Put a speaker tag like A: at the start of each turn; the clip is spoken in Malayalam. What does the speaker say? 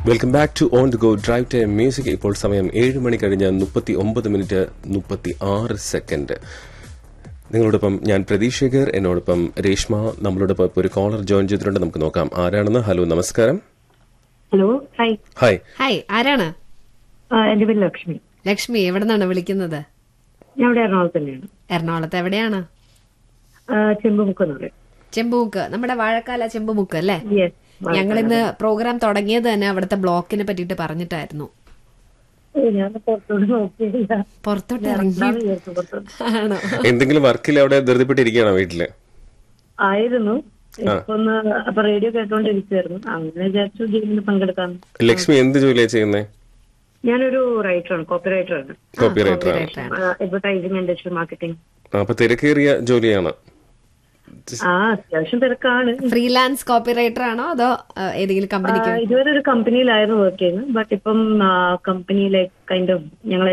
A: Welcome back to on the go drive time music ഇപ്പോൾ സമയം ഏഴ് മണി കഴിഞ്ഞ് മുപ്പത്തി ഒമ്പത് മിനിറ്റ് മുപ്പത്തി ആറ് സെക്കൻഡ് നിങ്ങളോടൊപ്പം ഞാൻ പ്രതീക്ഷകർ എന്നോടൊപ്പം രേഷ്മ നമ്മളോടൊപ്പം ഇപ്പോൾ ഒരു കോളർ ജോയിൻ ചെയ്തിട്ടുണ്ട് നമുക്ക് നോക്കാം ആരാണെന്ന് ഹലോ നമസ്കാരം
B: ഹലോ ഹായ്
A: ഹായ്
C: ഹായ് ആരാണ്
B: ആ, എന്റെ പേര് ലക്ഷ്മി
C: ലക്ഷ്മി എവിടെ നിന്നാണ് വിളിക്കുന്നത്
B: ഞാൻ ഇവിടെ എറണാകുളത്ത് തന്നെയാണ്
C: എറണാകുളത്ത് എവിടെയാണ്
B: ആ, ചെമ്പുമുക്ക് എന്ന് പറയും
C: ചെമ്പുമുക്ക് നമ്മുടെ വാഴക്കാല ചെമ്പുമുക്ക് അല്ലേ
B: യെസ്
C: ഞങ്ങൾ ഇന്ന് പ്രോഗ്രാം തുടങ്ങിയത് തന്നെ അവിടുത്തെ ബ്ലോക്കിനെ പറ്റിയിട്ട് പറഞ്ഞിട്ടായിരുന്നു
B: ഞാൻ പുറത്തോട്ട് നോക്കിയില്ല
C: പുറത്തോട്ട് ഇറങ്ങി
B: ഇറങ്ങാന്ന് വിചാരിച്ചു പുറത്തോട്ട്.
C: ആണോ
A: എന്തെങ്കിലും വർക്കിൽ അവിടെ ധൃതിപ്പെട്ടിരിക്കുകയാണോ വീട്ടില്
B: ആയിരുന്നു ഇപ്പൊ ഒന്ന് അപ്പൊ റേഡിയോ കേട്ടോണ്ടിരിക്കുവായിരുന്നു അങ്ങനെ വിചാരിച്ചു ഗെയിമിന് പങ്കെടുക്കാം
A: ലക്ഷ്മി എന്ത് ജോലിയാണ് ചെയ്യുന്നത്
B: ഞാനൊരു റൈറ്ററാണ് കോപ്പി റൈറ്ററാണ്
A: കോപ്പി റൈറ്ററാണ്
B: അഡ്വർടൈസിംഗ് ആൻഡ് ഡിജിറ്റൽ മാർക്കറ്റിംഗ്
A: അപ്പൊ തിരക്കേറിയ ജോലിയാണ്
B: ആ അത്യാവശ്യം തിരക്കാണ്
C: ഫ്രീലാൻസ് കോപ്പി റൈറ്റർ ആണോ അതോ ആ, ഏതെങ്കിലും
B: ആ,
C: കമ്പനിക്ക്
B: ഇതുവരെ ഒരു കമ്പനിയിലായിരുന്നു വർക്ക് ചെയ്യുന്നത് ബട്ട് ഇപ്പം കമ്പനിയിലെ കൈൻഡ് ഓഫ് ഞങ്ങളെ